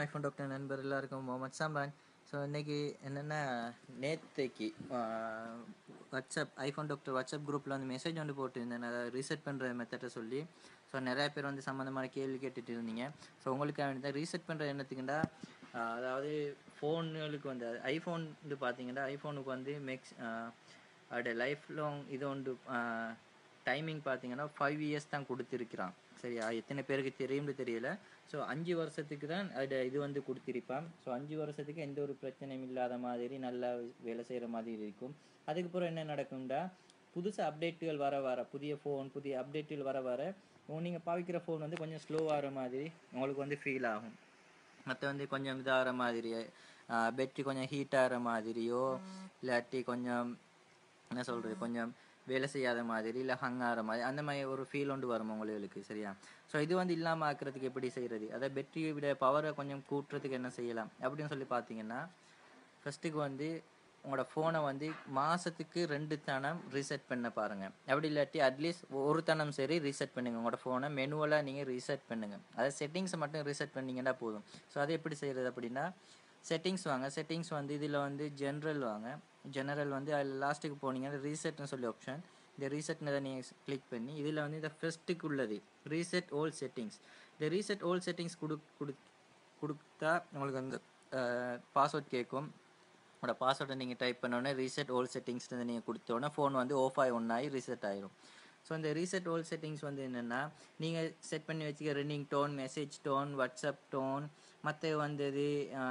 iPhone doctor நண்பர் எல்லாருக்கும் Mohammed சாம்பான் so இன்னைக்கு என்னென்னா நேத்தைக்கு வாட்ஸ்அப் ஐஃபோன் டாக்டர் வாட்ஸ்அப் குரூப்பில் வந்து மெசேஜ் வந்து போட்டிருந்தேன் அதை ரீசெட் பண்ணுற மெத்தடை சொல்லி ஸோ நிறைய பேர் வந்து சம்மந்தமான கேள்வி கேட்டுட்டு இருந்தீங்க ஸோ உங்களுக்கு வேண்டி ரீசெட் பண்ணுற என்னத்துக்குண்டா ஆஹ் அதாவது ஃபோனுகளுக்கு வந்து ஐஃபோன் வந்து பார்த்தீங்கன்னா ஐஃபோனுக்கு வந்து மேக்ஸ் அதோட லைஃப் லாங் இது ஒன்று டைமிங் பார்த்தீங்கன்னா ஃபைவ் இயர்ஸ் தான் கொடுத்துருக்கிறான் சரியா எத்தனை பேருக்கு தெரியும்னு தெரியல ஸோ அஞ்சு வருஷத்துக்கு தான் அது இது வந்து கொடுத்திருப்பான் ஸோ அஞ்சு வருஷத்துக்கு எந்த ஒரு பிரச்சனையும் இல்லாத மாதிரி நல்லா வேலை செய்கிற மாதிரி இருக்கும் அதுக்கப்புறம் என்ன நடக்கும்டா புதுசு அப்டேட்டுகள் வர வர புதிய ஃபோன் புதிய அப்டேட்டுகள் வர வர நீங்கள் பாவிக்கிற ஃபோன் வந்து கொஞ்சம் ஸ்லோவாகிற மாதிரி உங்களுக்கு வந்து ஃபீல் ஆகும் மற்ற வந்து கொஞ்சம் இதாகிற மாதிரி பெட்ரி கொஞ்சம் ஹீட் ஆகிற மாதிரியோ இல்லாட்டி கொஞ்சம் என்ன சொல்கிறது கொஞ்சம் வேலை செய்யாத மாதிரி இல்லை ஹங் ஆகிற மாதிரி அந்த மாதிரி ஒரு ஃபீல் ஒன்று வரும் உங்களுக்கு சரியா ஸோ இது வந்து இல்லாமல் ஆக்கிறதுக்கு எப்படி செய்கிறது அதாவது பெட்ரியை விட பவரை கொஞ்சம் கூட்டுறதுக்கு என்ன செய்யலாம் அப்படின்னு சொல்லி பார்த்தீங்கன்னா ஃபஸ்ட்டுக்கு வந்து உங்களோட ஃபோனை வந்து மாதத்துக்கு ரெண்டு தனம் ரீசெட் பண்ண பாருங்கள் அப்படி இல்லாட்டி அட்லீஸ்ட் ஒரு தனம் சரி ரீசெட் பண்ணுங்கள் உங்களோட ஃபோனை மெனுவலாக நீங்கள் ரீசெட் பண்ணுங்கள் அதாவது செட்டிங்ஸை மட்டும் ரீசெட் பண்ணிங்கன்னா போதும் ஸோ அதை எப்படி செய்கிறது அப்படின்னா செட்டிங்ஸ் வாங்க செட்டிங்ஸ் வந்து இதில் வந்து ஜென்ரல் வாங்க ஜெனரல் வந்து அதில் லாஸ்ட்டுக்கு போனீங்கன்னா ரீசெட்னு சொல்லி ஆப்ஷன் இந்த ரீசெட்னு நீங்கள் கிளிக் பண்ணி இதில் வந்து இந்த ஃபஸ்ட்டுக்கு உள்ளது ரீசெட் ஓல் செட்டிங்ஸ் இந்த ரீசெட் ஓல் செட்டிங்ஸ் கொடு கொடு கொடுத்தா உங்களுக்கு வந்து பாஸ்வேர்ட் கேட்கும் உங்களோட பாஸ்வேர்டை நீங்கள் டைப் பண்ணோன்னே ரீசெட் ஓல் செட்டிங்ஸ் நீங்கள் கொடுத்தோன்னே ஃபோன் வந்து ஆஃப் ஆகி ஒன்றாகி ரீசெட் ஆயிரும் ஸோ இந்த ரீசெட் ஓல் செட்டிங்ஸ் வந்து என்னென்னா நீங்கள் செட் பண்ணி வச்சுக்க running tone message tone WhatsApp tone மற்ற வந்தது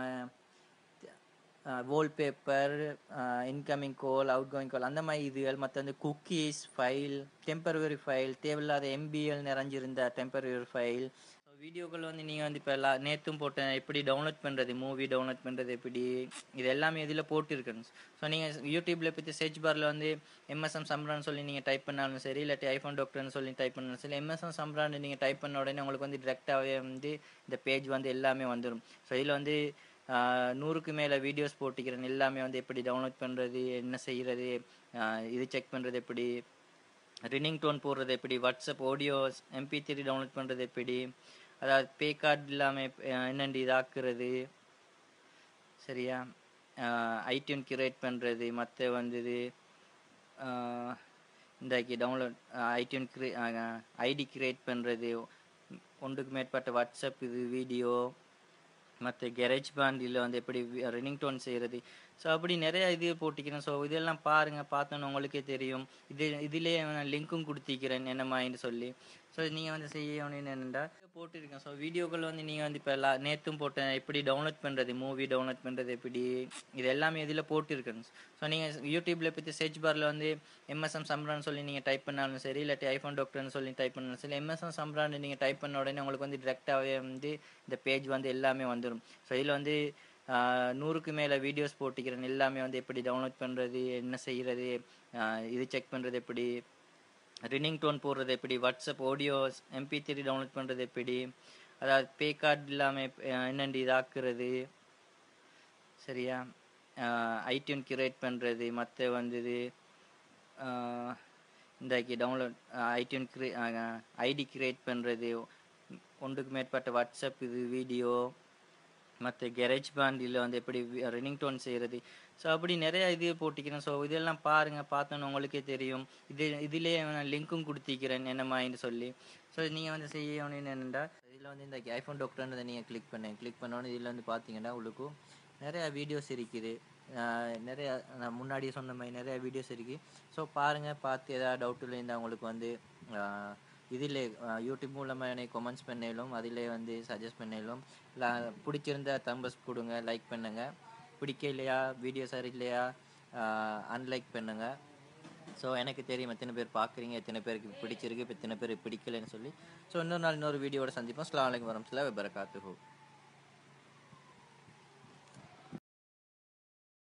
wallpaper incoming call outgoing call அந்த மாதிரி இதுகள் மற்ற வந்து குக்கீஸ் ஃபைல் டெம்பரவரி ஃபைல் தேவையில்லாத எம்பிஎல் நிறைஞ்சிருந்த டெம்பரவரி ஃபைல் வீடியோக்கள் வந்து நீங்கள் வந்து இப்போ எல்லா நேற்றும் போட்டேன் எப்படி டவுன்லோட் பண்ணுறது மூவி டவுன்லோட் பண்ணுறது எப்படி இது எல்லாமே இதில் போட்டிருக்குங்க ஸோ நீங்கள் யூடியூப்பில் பற்றி சர்ச் பாரில் வந்து எம்எஸ்எம் சம்ரான்னு சொல்லி நீங்கள் டைப் பண்ணாலும் சரி இல்லாட்டி ஐஃபோன் டாக்டர்னு சொல்லி டைப் பண்ணாலும் சரி எம்எஸ்எம் சம்ரான்னு நீங்கள் டைப் பண்ண உடனே உங்களுக்கு வந்து டிரெக்டாகவே வந்து இந்த பேஜ் வந்து எல்லாமே வந்துடும் ஸோ இதில் வந்து நூறுக்கு மேலே வீடியோஸ் போட்டிக்கிறேன் எல்லாமே வந்து எப்படி டவுன்லோட் பண்ணுறது என்ன செய்கிறது இது செக் பண்ணுறது எப்படி ரினிங் டோன் போடுறது எப்படி WhatsApp audios MP three download பண்ணுறது எப்படி அதாவது பே கார்டு இல்லாமல் என்னென்று இதாக்குறது சரியா ஐடியூன் கிரியேட் பண்ணுறது மற்ற வந்தது இந்தாக்கி டவுன்லோட் ஐடியூன் கிரே ஐடி கிரியேட் பண்ணுறது ஒன்றுக்கு மேற்பட்ட வாட்ஸ்அப் இது வீடியோ மற்ற கெரேஜ் பேண்டில் வந்து எப்படி ரன்னிங் டோன் செய்கிறது ஸோ அப்படி நிறைய இது போட்டிக்கிறேன் ஸோ இதெல்லாம் பாருங்கள் பார்த்தோன்னு உங்களுக்கே தெரியும் இது இதிலே நான் லிங்க்கும் கொடுத்திக்கிறேன் என்னமாயின்னு சொல்லி ஸோ நீங்கள் வந்து செய்யணும்னு என்னென்னா போட்டிருக்கேன் ஸோ வீடியோக்கள் வந்து நீங்கள் வந்து இப்போ எல்லா நேற்றும் போட்டேன் எப்படி டவுன்லோட் பண்ணுறது மூவி டவுன்லோட் பண்ணுறது எப்படி இது எல்லாமே இதில் போட்டிருக்கேங்க ஸோ நீங்கள் யூடியூப்பில் பற்றி சர்ச் பாரில் வந்து எம்எஸ்எம் சம்ரான்னு சொல்லி நீங்கள் டைப் பண்ணாலும் சரி இல்லாட்டி ஐஃபோன் டாக்டர்னு சொல்லி டைப் பண்ணாலும் சரி எம்எஸ்எம் சம்ரான்னு நீங்கள் டைப் பண்ண உடனே உங்களுக்கு வந்து டிரெக்டாகவே வந்து இந்த பேஜ் வந்து எல்லாமே வந்துடும் ஸோ இதில் வந்து நூறுக்கு மேலே வீடியோஸ் போட்டிக்கிறேன் எல்லாமே வந்து எப்படி டவுன்லோட் பண்ணுறது என்ன செய்கிறது இது செக் பண்ணுறது எப்படி ரினிங் டோன் போடுறது எப்படி WhatsApp audios MP three download பண்ணுறது எப்படி அதாவது பே கார்டு இல்லாமல் என்னென்று இதாக்குறது சரியா ஐடியூன் கிரியேட் பண்ணுறது மற்ற வந்தது இந்தாக்கி டவுன்லோட் ஐடியூன் கிரே ஐடி கிரியேட் பண்ணுறது ஒன்றுக்கு மேற்பட்ட வாட்ஸ்அப் இது வீடியோ மற்ற கெரேஜ் பேண்டில் வந்து எப்படி ரன்னிங் டோன் செய்கிறது ஸோ அப்படி நிறைய இது போட்டிக்கிறேன் ஸோ இதெல்லாம் பாருங்கள் பார்த்தோன்னு உங்களுக்கே தெரியும் இது இதிலே நான் லிங்க்கும் கொடுத்திக்கிறேன் என்னமாயின்னு சொல்லி ஸோ நீங்கள் வந்து செய்யணும்னு என்னென்னா இதில் வந்து இந்த ஐஃபோன் டாக்டர்ன்றதை நீங்கள் கிளிக் பண்ணேன் கிளிக் பண்ணோன்னு இதில் வந்து பார்த்தீங்கன்னா உங்களுக்கு நிறையா வீடியோஸ் இருக்குது நிறைய நான் முன்னாடியே சொன்ன மாதிரி நிறையா வீடியோஸ் இருக்குது ஸோ பாருங்கள் பார்த்து எதாவது டவுட்டில் இருந்தால் உங்களுக்கு வந்து இதில் யூடியூப் மூலமாக எனக்கு கமெண்ட்ஸ் பண்ணலும் அதில் வந்து சஜஸ்ட் பண்ணலும் பிடிச்சிருந்தா தம்பஸ் கொடுங்க லைக் பண்ணுங்கள் பிடிக்கலையா வீடியோ சரியில்லையா அன்லைக் பண்ணுங்கள் ஸோ எனக்கு தெரியும் எத்தனை பேர் பார்க்குறீங்க எத்தனை பேருக்கு பிடிச்சிருக்கு இப்போ எத்தனை பேர் பிடிக்கலைன்னு சொல்லி ஸோ இன்னொரு நாள் இன்னொரு வீடியோட சந்திப்போம் ஸ்லாம் வலைக்கம் வரமத்துல விபரகாத்துஹூ